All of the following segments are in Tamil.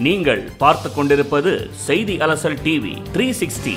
நீங்கள் பார்த்து கொண்டிருப்பது செய்தி அலசல் டிவி த்ரீ சிக்ஸ்டி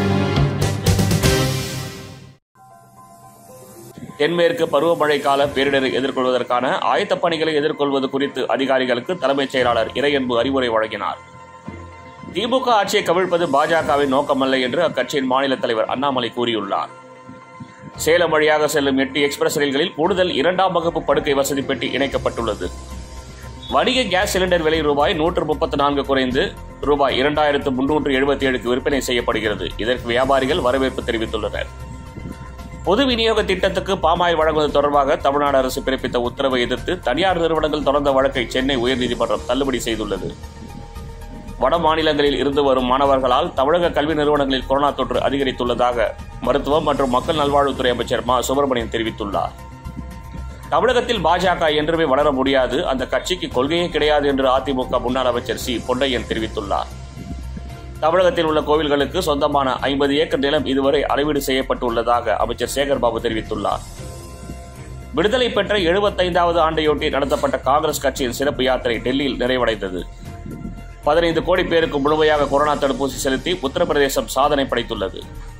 தென்மேற்கு பருவமழை கால பேரிடரை எதிர்கொள்வதற்கான ஆயத்தப் பணிகளை எதிர்கொள்வது குறித்து அதிகாரிகளுக்கு தலைமைச் செயலாளர் இறையன்பு அறிவுரை வழங்கினார் திமுக ஆட்சியை கவிழ்ப்பது பாஜகவின் நோக்கமல்ல என்று அக்கட்சியின் மாநில தலைவர் அண்ணாமலை கூறியுள்ளார் சேலம் வழியாக செல்லும் எட்டு எக்ஸ்பிரஸ் ரயில்களில் கூடுதல் இரண்டாம் வகுப்பு படுக்கை வசதி பெட்டி இணைக்கப்பட்டுள்ளது வணிக கேஸ் சிலிண்டர் விலை ரூபாய் நூற்று முப்பத்தி நான்கு குறைந்து ரூபாய் இரண்டாயிரத்து முன்னூற்று எழுபத்தி ஏழுக்கு விற்பனை செய்யப்படுகிறது இதற்கு வியாபாரிகள் வரவேற்பு தெரிவித்துள்ளனர் பொது விநியோக திட்டத்துக்கு பாமாயில் வழங்குவது தொடர்பாக தமிழ்நாடு அரசு பிறப்பித்த உத்தரவை எதிர்த்து தனியார் நிறுவனங்கள் தொடர்ந்த வழக்கை சென்னை உயர்நீதிமன்றம் தள்ளுபடி செய்துள்ளது வட மாநிலங்களில் இருந்து வரும் மாணவர்களால் தமிழக கல்வி நிறுவனங்களில் கொரோனா தொற்று அதிகரித்துள்ளதாக மருத்துவம் மற்றும் மக்கள் நல்வாழ்வுத்துறை அமைச்சர் மா சுப்பிரமணியன் தெரிவித்துள்ளார் தமிழகத்தில் பாஜக என்றுமே வளர முடியாது அந்த கட்சிக்கு கொள்கையே கிடையாது என்று அதிமுக முன்னாள் அமைச்சர் சி பொன்னையன் தெரிவித்துள்ளார் தமிழகத்தில் உள்ள கோவில்களுக்கு சொந்தமான ஐம்பது ஏக்கர் நிலம் இதுவரை அளவீடு செய்யப்பட்டுள்ளதாக அமைச்சர் சேகர்பாபு தெரிவித்துள்ளார் விடுதலை பெற்ற எழுபத்தைந்தாவது ஆண்டையொட்டி நடத்தப்பட்ட காங்கிரஸ் கட்சியின் சிறப்பு யாத்திரை டெல்லியில் நிறைவடைந்தது பதினைந்து கோடி பேருக்கு முழுமையாக கொரோனா தடுப்பூசி செலுத்தி உத்தரப்பிரதேசம் சாதனை படைத்துள்ளது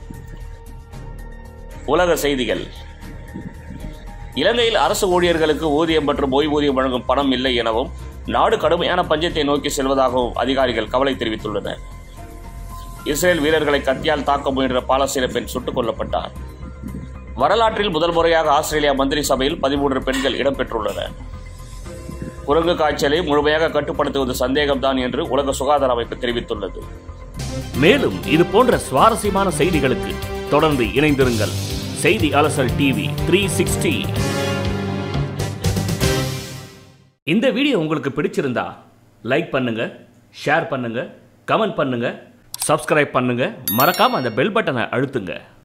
உலக செய்திகள் இலங்கையில் அரசு ஊழியர்களுக்கு ஊதியம் மற்றும் ஓய்வூதியம் வழங்கும் பணம் இல்லை எனவும் நாடு கடுமையான பஞ்சத்தை நோக்கி செல்வதாகவும் அதிகாரிகள் கவலை தெரிவித்துள்ளனர் இஸ்ரேல் வீரர்களை கத்தியால் தாக்க முயன்ற பாலஸ்தீன பெண் சுட்டுக் கொல்லப்பட்டார் வரலாற்றில் முதல் முறையாக ஆஸ்திரேலியா மந்திரி சபையில் பதிமூன்று பெண்கள் இடம்பெற்றுள்ளனர் குரங்கு காய்ச்சலை முழுமையாக கட்டுப்படுத்துவது சந்தேகம்தான் என்று உலக சுகாதார அமைப்பு தெரிவித்துள்ளது மேலும் இது போன்ற சுவாரஸ்யமான செய்திகளுக்கு தொடர்ந்து இணைந்திருங்கள் செய்தி அலசல் டிவி த்ரீ சிக்ஸ்டி இந்த வீடியோ உங்களுக்கு பிடிச்சிருந்தா லைக் பண்ணுங்க ஷேர் பண்ணுங்க கமெண்ட் பண்ணுங்க சப்ஸ்கிரைப் பண்ணுங்க மறக்காம அந்த பெல் பட்டனை அழுத்துங்க